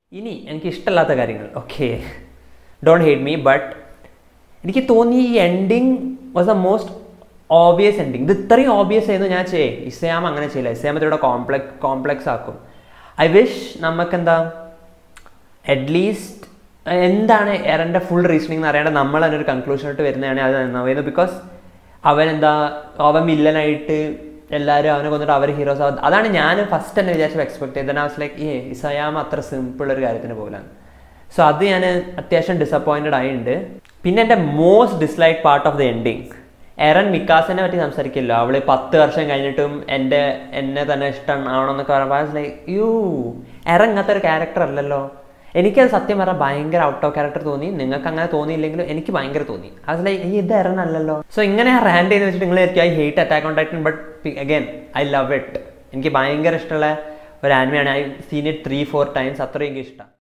ഇനി എനിക്ക് ഇഷ്ടമില്ലാത്ത കാര്യങ്ങൾ okay don't hate me but എനിക്ക് തോന്നി ഈ എൻഡിങ് was the most obvious ending ഇത് ഇത്രയും ഓബിയസ് ആയിരുന്നു ഞാൻ ചെയ്യേ ഇസ്ലാം അങ്ങനെ ചെയ്യില്ല ഇസ്ലാം ഇതിലൂടെ കോംപ്ലെക്സ് കോംപ്ലെക്സ് ആക്കും ഐ വിഷ് നമുക്കെന്താ അറ്റ്ലീസ്റ്റ് എന്താണ് എറൻ്റെ ഫുൾ റീസണിങ് എന്ന് അറിയാണ്ട് നമ്മൾ അതിനൊരു കൺക്ലൂഷനായിട്ട് വരുന്നതാണ് അത് നന്നാവുന്നത് ബിക്കോസ് അവൻ എന്താ അവൻ വില്ലനായിട്ട് എല്ലാവരും അവനെ കൊന്നിട്ട് അവർ ഹീറോസ് ആവും അതാണ് ഞാൻ ഫസ്റ്റ് തന്നെ വിചാരിച്ചു എക്സ്പെക്ട് ചെയ്തത് വാസ് ലൈക്ക് ഏ ഇസയാം അത്ര സിമ്പിൾ ഒരു കാര്യത്തിന് പോലാണ് സോ അത് ഞാൻ അത്യാവശ്യം ഡിസപ്പോയിൻറ്റഡ് ആയിട്ടുണ്ട് പിന്നെ എൻ്റെ most dislike part of the ending Eren മിക്കാസിനെ പറ്റി സംസാരിക്കില്ല അവള് പത്ത് വർഷം കഴിഞ്ഞിട്ടും എൻ്റെ എന്നെ തന്നെ ഇഷ്ടം ആവണമെന്നൊക്കെ പറയുമ്പോൾ ലൈക്ക് യൂ എറൻ ഇങ്ങനത്തെ ഒരു ക്യാരക്ടർ അല്ലല്ലോ എനിക്കത് സത്യം പറഞ്ഞാൽ ഭയങ്കര ഔട്ട് ഓഫ് ക്യാരക്ടർ തോന്നി നിങ്ങൾക്ക് അങ്ങനെ തോന്നിയില്ലെങ്കിലും എനിക്ക് ഭയങ്കര തോന്നി അത് ലൈക്ക് ഈ ഇത് എറൻ അല്ലല്ലോ സോ ഇങ്ങനെ റാൻഡ് ചെയ്ത് വെച്ചിട്ട് നിങ്ങൾ I hate Attack on Titan but again I love it എനിക്ക് ഭയങ്കര ഇഷ്ടമുള്ള ഒരു ആനിമയാണ് I seen it three four times അത്രയും എനിക്ക് ഇഷ്ടം